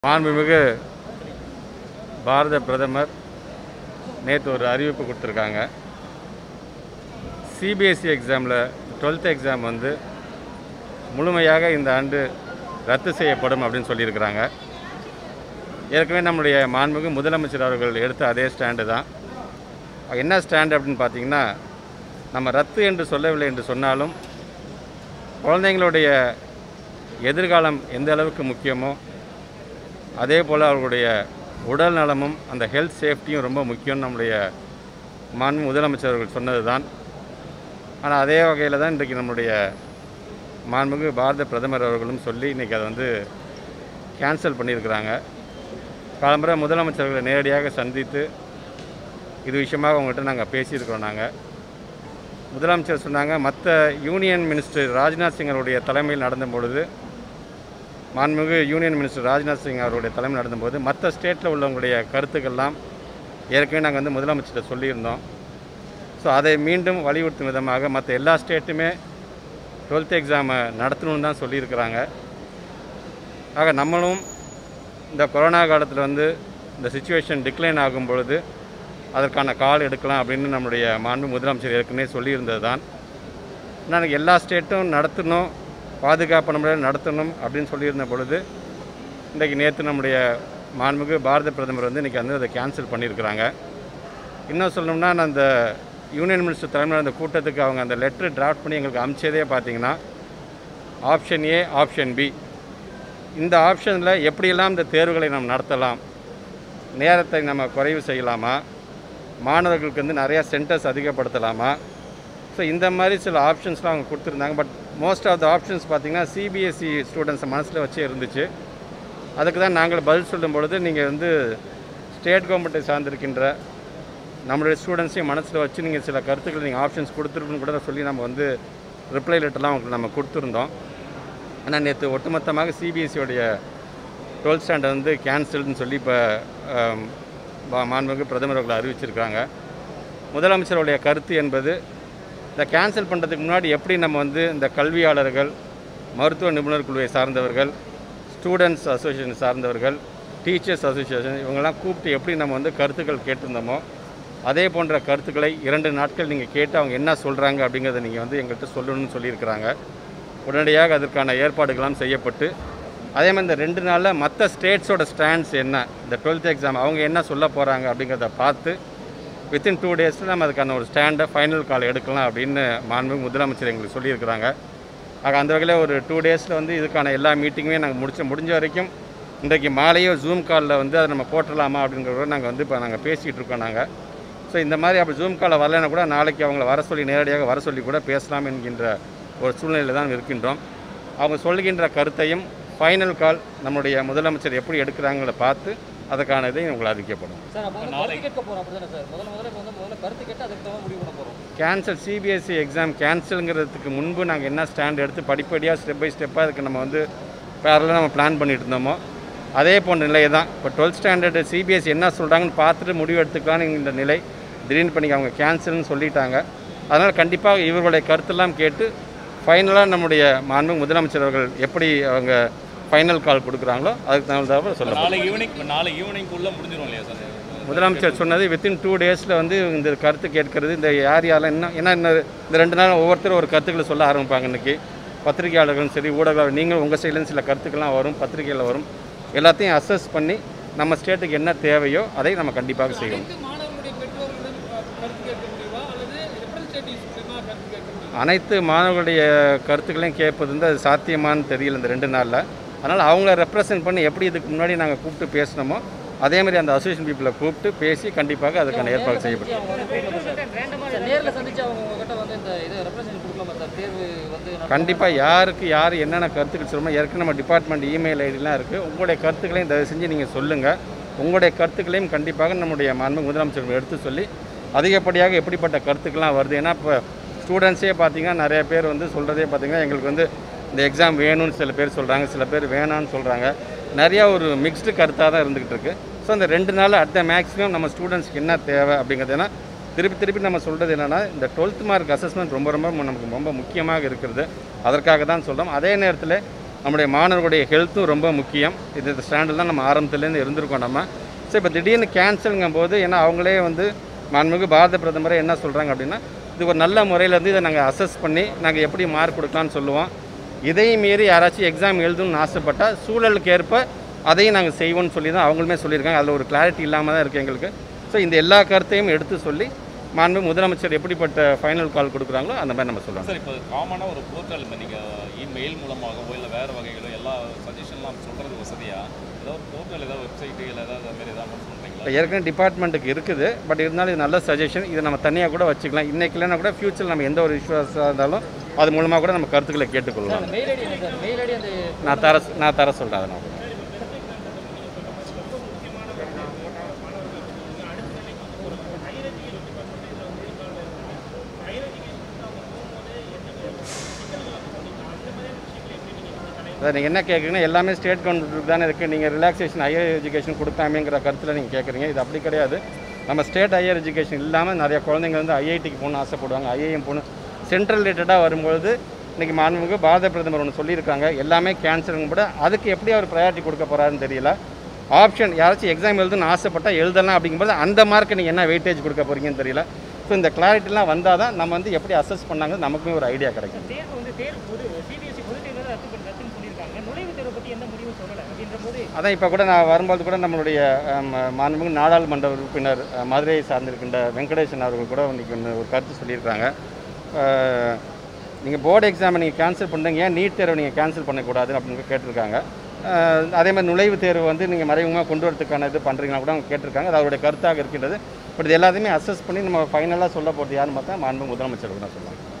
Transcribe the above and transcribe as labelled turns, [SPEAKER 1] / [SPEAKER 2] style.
[SPEAKER 1] மாண்புமிகு பாரத பிரதமர் நேற்று ஒரு அறிவிப்பு கொடுத்துருக்காங்க சிபிஎஸ்சி எக்ஸாமில் டுவெல்த் எக்ஸாம் வந்து முழுமையாக இந்த ஆண்டு ரத்து செய்யப்படும் அப்படின்னு சொல்லியிருக்கிறாங்க ஏற்கனவே நம்முடைய மாண்புமிகு முதலமைச்சர் அவர்கள் எடுத்த அதே ஸ்டாண்டு தான் என்ன ஸ்டாண்டு அப்படின்னு பார்த்தீங்கன்னா நம்ம ரத்து என்று சொல்லவில்லை என்று சொன்னாலும் குழந்தைங்களுடைய எதிர்காலம் எந்த அளவுக்கு முக்கியமோ அதே போல் அவர்களுடைய உடல் நலமும் அந்த ஹெல்த் சேஃப்டியும் ரொம்ப முக்கியம்னு நம்முடைய மாண்பு முதலமைச்சர் அவர்கள் சொன்னது தான் ஆனால் அதே வகையில் தான் இன்றைக்கு நம்முடைய மாண்புமிகு பாரத பிரதமர் அவர்களும் சொல்லி இன்றைக்கி அதை வந்து கேன்சல் பண்ணியிருக்கிறாங்க காலம்புற முதலமைச்சர்களை நேரடியாக சந்தித்து இது விஷயமாக அவங்ககிட்ட நாங்கள் பேசியிருக்கிறோம் நாங்கள் முதலமைச்சர் சொன்னாங்க மற்ற யூனியன் மினிஸ்டர் ராஜ்நாத் சிங் அவருடைய தலைமையில் நடந்த பொழுது மாண்புமிகு யூனியன் மினிஸ்டர் ராஜ்நாத் சிங் அவருடைய தலைமையில் நடந்தபோது மற்ற ஸ்டேட்டில் உள்ளவங்களுடைய கருத்துக்கள்லாம் ஏற்கனவே நாங்கள் வந்து முதலமைச்சர்கிட்ட சொல்லியிருந்தோம் ஸோ அதை மீண்டும் வலியுறுத்தும் விதமாக மற்ற எல்லா ஸ்டேட்டுமே டுவெல்த் எக்ஸாமை நடத்தணும்னு தான் சொல்லியிருக்கிறாங்க ஆக நம்மளும் இந்த கொரோனா காலத்தில் வந்து இந்த சுச்சுவேஷன் டிக்ளைன் ஆகும் பொழுது அதற்கான கால் எடுக்கலாம் அப்படின்னு நம்முடைய மாண்பு முதலமைச்சர் ஏற்கனவே சொல்லியிருந்தது தான் நான் எல்லா ஸ்டேட்டும் நடத்தணும் பாதுகாப்பான முறையில் நடத்தணும் அப்படின்னு சொல்லியிருந்த பொழுது இன்றைக்கு நேற்று நம்முடைய மாண்புமிகு பாரத பிரதமர் வந்து இன்றைக்கி வந்து அதை கேன்சல் பண்ணியிருக்கிறாங்க இன்னும் சொல்லணும்னா நான் அந்த யூனியன் மினிஸ்டர் தலைமையில் அந்த கூட்டத்துக்கு அவங்க அந்த லெட்டர் டிராஃப்ட் பண்ணி எங்களுக்கு அமிச்சதே பார்த்தீங்கன்னா ஆப்ஷன் ஏ ஆப்ஷன் பி இந்த ஆப்ஷனில் எப்படியெல்லாம் இந்த தேர்வுகளை நாம் நடத்தலாம் நேரத்தை நம்ம குறைவு செய்யலாமா மாணவர்களுக்கு வந்து நிறையா சென்டர்ஸ் அதிகப்படுத்தலாமா ஸோ இந்த மாதிரி சில ஆப்ஷன்ஸ்லாம் அவங்க கொடுத்துருந்தாங்க but most of the options பார்த்திங்கன்னா சிபிஎஸ்சி ஸ்டூடெண்ட்ஸை மனசில் வச்சே இருந்துச்சு அதுக்கு தான் நாங்கள் பதில் சொல்லும் பொழுது நீங்கள் வந்து ஸ்டேட் கவர்மெண்ட்டை சார்ந்திருக்கின்ற நம்மளுடைய ஸ்டூடெண்ட்ஸையும் மனசில் வச்சு நீங்கள் சில கருத்துக்களை நீங்கள் ஆப்ஷன்ஸ் கொடுத்துருக்குன்னு கூட சொல்லி நம்ம வந்து ரிப்ளை லெட்டர்லாம் உங்களுக்கு நம்ம கொடுத்துருந்தோம் ஆனால் நேற்று ஒட்டுமொத்தமாக சிபிஎஸ்சியோடைய டுவெல்த் ஸ்டாண்டர்ட் வந்து கேன்சல்னு சொல்லி இப்போ மாண்புமிகு பிரதமர் அவர்கள் அறிவிச்சிருக்காங்க முதலமைச்சருடைய கருத்து என்பது இதை கேன்சல் பண்ணுறதுக்கு முன்னாடி எப்படி நம்ம வந்து இந்த கல்வியாளர்கள் மருத்துவ நிபுணர் குழுவை சார்ந்தவர்கள் ஸ்டூடெண்ட்ஸ் அசோசியேஷன் சார்ந்தவர்கள் டீச்சர்ஸ் அசோசியேஷன் இவங்கெல்லாம் கூப்பிட்டு எப்படி நம்ம வந்து கருத்துக்கள் கேட்டிருந்தோமோ அதே போன்ற கருத்துக்களை இரண்டு நாட்கள் நீங்கள் கேட்டு அவங்க என்ன சொல்கிறாங்க அப்படிங்கிறத நீங்கள் வந்து எங்கள்கிட்ட சொல்லணும்னு சொல்லியிருக்கிறாங்க உடனடியாக அதற்கான ஏற்பாடுகள்லாம் செய்யப்பட்டு அதே மாதிரி இந்த ரெண்டு நாளில் மற்ற ஸ்டேட்ஸோட ஸ்டாண்ட்ஸ் என்ன இந்த டுவெல்த் எக்ஸாம் அவங்க என்ன சொல்ல போகிறாங்க அப்படிங்கிறத பார்த்து வித்தின் டூ டேஸில் நம்ம அதுக்கான ஒரு ஸ்டாண்டை ஃபைனல் கால் எடுக்கலாம் அப்படின்னு மாண்பு முதலமைச்சர் எங்களுக்கு சொல்லியிருக்கிறாங்க ஆக அந்த வகையில் ஒரு டூ டேஸில் வந்து இதுக்கான எல்லா மீட்டிங்குமே நாங்கள் முடிச்ச முடிஞ்ச வரைக்கும் இன்றைக்கு மாலையோ ஜூம் காலில் வந்து அதை நம்ம போட்டுடலாமா அப்படிங்கிறத நாங்கள் வந்து இப்போ நாங்கள் பேசிகிட்டு இருக்கோம் நாங்கள் ஸோ இந்த மாதிரி அப்படி ஜூம் காலில் வரலைன்னா கூட நாளைக்கு அவங்கள வர சொல்லி நேரடியாக வர சொல்லி கூட பேசலாம் என்கின்ற ஒரு சூழ்நிலையில் தான் இருக்கின்றோம் அவங்க சொல்லுகின்ற கருத்தையும் ஃபைனல் கால் நம்முடைய முதலமைச்சர் எப்படி எடுக்கிறாங்கள பார்த்து அதுக்கான இதை உங்களை அறிவிக்கப்படும்
[SPEAKER 2] சார் அப்போ வந்து கருத்து கேட்க போறோம் அப்படிதானே சார் முதல்ல முதல்ல இப்போ வந்து முதல்ல கருத்து கேட்டு அதுக்கு தான் முடிவு பண்ண போறோம்
[SPEAKER 1] கேன்சல் சிபிஎஸ்சி எக்ஸாம் கேன்சலுங்கிறதுக்கு முன்பு நாங்கள் என்ன ஸ்டாண்ட் எடுத்து படிப்படியாக ஸ்டெப் பை ஸ்டெப்பாக அதுக்கு நம்ம வந்து பேரலாக நம்ம பிளான் பண்ணிட்டு இருந்தோமோ அதே போன்ற நிலை தான் இப்போ டுவெல்த் ஸ்டாண்டர்டு சிபிஎஸ்சி என்ன சொல்கிறாங்கன்னு பார்த்துட்டு முடிவு எடுத்துக்கலான்னு இந்த நிலை திடீர்னு பண்ணி அவங்க கேன்சல்னு சொல்லிட்டாங்க அதனால் கண்டிப்பாக இவர்களுடைய கருத்தெல்லாம் கேட்டு ஃபைனலாக நம்முடைய மாண்பு முதலமைச்சர் அவர்கள் எப்படி அவங்க ஃபைனல் கால் கொடுக்குறாங்களோ அதுக்கு தகுந்தாப்புல சொல்லலாம்
[SPEAKER 3] நாளை ஈவினிங் நாளை ஈவினிங்குள்ளே முடிஞ்சிடும் இல்லையா சார்
[SPEAKER 1] முதலமைச்சர் சொன்னது வித்தின் டூ டேஸில் வந்து இந்த கருத்து கேட்கறது இந்த யார் யாரெல்லாம் என்ன ஏன்னா இந்த இந்த ரெண்டு நாள் ஒவ்வொருத்தரும் ஒரு கருத்துக்களை சொல்ல ஆரம்பிப்பாங்க இன்றைக்கி பத்திரிகையாளர்களும் சரி ஊடகங்கள் நீங்களும் உங்கள் சைட்லேருந்து சில கருத்துக்கள்லாம் வரும் பத்திரிகையில் வரும் எல்லாத்தையும் அசஸ் பண்ணி நம்ம ஸ்டேட்டுக்கு என்ன தேவையோ அதை நம்ம கண்டிப்பாக செய்வோம்
[SPEAKER 4] அனைத்து மாணவர்களுடைய பெற்றோர்களிடம் அஹ், கருத்து கேட்க முடியுமா அல்லது ரெப்ரஸன்டேட்டிவ்ஸ் மூலமாக கருத்து கேட்க முடியுமா
[SPEAKER 1] அனைத்து மாணவர்களுடைய கருத்துக்களையும் கேட்பது வந்து அது சாத்தியமான்னு தெரியல இந்த ரெண்டு நாளில் அதனால் அவங்கள ரெப்ரசன்ட் பண்ணி எப்படி இதுக்கு முன்னாடி நாங்கள் கூப்பிட்டு பேசினோமோ அதே மாதிரி அந்த அசோசியேஷன் பீப்புளை கூப்பிட்டு பேசி கண்டிப்பாக அதுக்கான ஏற்பாடு செய்யப்படும்
[SPEAKER 2] அவங்க வந்து கூப்பிடலாமா சார்? சார் நேரில் சந்திச்சு அவங்க உங்ககிட்ட வந்து இந்த இதை ரெப்ரசன்ட் கொடுக்கலாமா சார் தேர்வு வந்து நடத்த-
[SPEAKER 1] கண்டிப்பாக யாருக்கு யார் என்னென்ன கருத்துக்கள் சொல்லணுமோ ஏற்கனவே நம்ம டிபார்ட்மெண்ட் இமெயில் ஐடிலாம் இருக்குது உங்களுடைய கருத்துக்களையும் தயவு செஞ்சு நீங்கள் சொல்லுங்கள் உங்களுடைய கருத்துக்களையும் கண்டிப்பாக நம்முடைய மாண்பு முதலமைச்சர் எடுத்து சொல்லி அதிகப்படியாக எப்படிப்பட்ட கருத்துக்கள்லாம் வருது ஏன்னா இப்போ ஸ்டூடெண்ட்ஸே பார்த்தீங்கன்னா நிறைய பேர் வந்து சொல்கிறதே பார்த்தீங்கன்னா எங்களுக்கு வந்து இந்த எக்ஸாம் வேணும்னு சில பேர் சொல்கிறாங்க சில பேர் வேணான்னு சொல்கிறாங்க நிறையா ஒரு மிக்ஸ்டு கருத்தாக தான் இருந்துக்கிட்டு இருக்கு ஸோ அந்த ரெண்டு நாள் அட் த மேக்ஸிமம் நம்ம ஸ்டூடெண்ட்ஸ்க்கு என்ன தேவை அப்படிங்கிறது ஏன்னா திருப்பி திருப்பி நம்ம சொல்கிறது என்னென்னா இந்த டுவெல்த் மார்க் அசஸ்மெண்ட் ரொம்ப ரொம்ப மு- நமக்கு ரொம்ப முக்கியமாக இருக்கிறது அதற்காக தான் சொல்கிறோம் அதே நேரத்தில் நம்முடைய மாணவர்களுடைய ஹெல்த்தும் ரொம்ப முக்கியம் இது இந்த ஸ்டாண்டில் தான் நம்ம ஆரம்பத்துலேருந்து இருந்திருக்கோம் நம்ம ஸோ இப்போ திடீர்னு கேன்சலுங்கும் போது ஏன்னா அவங்களே வந்து மாண்புமிகு பாரத பிரதமரை என்ன சொல்கிறாங்க அப்படின்னா இது ஒரு நல்ல முறையில் இருந்து இதை நாங்கள் அசஸ் பண்ணி நாங்கள் எப்படி மார்க் கொடுக்கலாம்னு சொல்லுவோம் இதையும் மீறி யாராச்சும் எக்ஸாம் எழுதணும்னு ஆசைப்பட்டால் சூழலுக்கு ஏற்ப அதையும் நாங்கள் செய்வோம்னு சொல்லி தான் அவங்களுமே சொல்லியிருக்காங்க அதில் ஒரு கிளாரிட்டி இல்லாமல் தான் இருக்குது எங்களுக்கு ஸோ இந்த எல்லா கருத்தையும் எடுத்து சொல்லி மாண்பு முதலமைச்சர் எப்படிப்பட்ட ஃபைனல் கால் கொடுக்குறாங்களோ அந்த மாதிரி நம்ம சொல்லலாம்
[SPEAKER 3] சார் இப்போ காமனாக ஒரு போர்ட்டல் இப்போ நீங்கள் இமெயில் மூலமாகவோ இல்லை வேறு வகைகளோ எல்லா சஜஷன்லாம் சொல்கிறது வசதியாக ஏதாவது ஒரு போர்ட்டல் ஏதாவது வெப்சைட்டு இல்லை ஏதாவது அது மாதிரி ஏதாவது சொல்கிறீங்களா
[SPEAKER 1] இப்போ ஏற்கனவே டிபார்ட்மெண்ட்டுக்கு இருக்குது பட் இருந்தாலும் இது நல்ல சஜஷன் இதை நம்ம தனியாக கூட வச்சுக்கலாம் இன்றைக்கி இல்லைன்னா கூட ஃப்யூச்சரில் நம்ம எந்த ஒரு இஷ்யூஸாக இருந்தாலும் அது மூலமாக கூட நம்ம கருத்துக்களை கேட்டுக்கொள்ளலாம்
[SPEAKER 2] அந்த மெயில் ஐடி என்ன சார் மெயில் ஐடி அந்த
[SPEAKER 1] நான் தர நான் தர சொல்கிறேன் அதை நான் அதான் நீங்கள் என்ன கேட்குறீங்கன்னா எல்லாமே ஸ்டேட் கவர்மெண்ட்டுக்கு தானே இருக்குது நீங்கள் ரிலாக்ஸேஷன் ஹையர் எஜுகேஷன் கொடுக்காமேங்கிற கருத்தில் நீங்கள் கேட்குறீங்க இது அப்படி கிடையாது நம்ம ஸ்டேட் ஹையர் எஜுகேஷன் இல்லாமல் நிறைய குழந்தைங்க வந்து ஐஐடிக்கு போகணும்னு ஆசைப்படுவாங்க ஐஐஎம் போகணும் சென்ட்ரல் ரிலேட்டடாக வரும்பொழுது இன்றைக்கி மாண்புமிகு பாரத பிரதமர் ஒன்று சொல்லியிருக்காங்க எல்லாமே கேன்சருங்க கூட அதுக்கு எப்படி அவர் ப்ரையாரிட்டி கொடுக்க போகிறாருன்னு தெரியல ஆப்ஷன் யாராச்சும் எக்ஸாம் எழுதுன்னு ஆசைப்பட்டால் எழுதலாம் அப்படிங்கும்போது அந்த மார்க்கை நீங்கள் என்ன வெயிட்டேஜ் கொடுக்க போகிறீங்கன்னு தெரியல ஸோ இந்த கிளாரிட்டிலாம் வந்தால் தான் நம்ம வந்து எப்படி அசஸ் பண்ணாங்க நமக்குமே ஒரு ஐடியா கிடைக்கும்
[SPEAKER 5] தேர்வு வந்து தேர்வு பொது சிபிஎஸ்சி பொது தேர்வு ரத்து பண்ணி ரத்துன்னு சொல்லியிருக்காங்க நுழைவுத் தேர்வை பற்றி எந்த முடிவும் சொல்லலை அப்படின்ற போது
[SPEAKER 1] அதான் இப்போ கூட நான் வரும்போது கூட நம்மளுடைய ஆம், மாண்புமிகு நாடாளுமன்ற உறுப்பினர் அஹ், மதுரையை சார்ந்திருக்கின்ற வெங்கடேசன் அவர்கள் கூட இன்னைக்கு ஒன்று ஒரு கருத்து சொல்லியிருக்காங்க நீங்கள் போர்டு எக்ஸாமை நீங்கள் கேன்சல் பண்ணுறீங்க ஏன் நீட் தேர்வை நீங்கள் கேன்சல் பண்ணக்கூடாது அப்படின்னு கேட்டிருக்காங்க அஹ், அதே மாதிரி நுழைவுத் தேர்வு வந்து நீங்கள் மறைமுகமாக கொண்டு வரதுக்கான இது பண்ணுறீங்களா கூட அவங்க கேட்டிருக்காங்க அது அவருடைய கருத்தாக இருக்கின்றது பட் இது எல்லாத்தையுமே அசஸ் பண்ணி நம்ம ஃபைனலாக சொல்ல போகிறது யாருன்னு பார்த்தா மாண்பு முதலமைச்சர் தான் சொல்லலாம்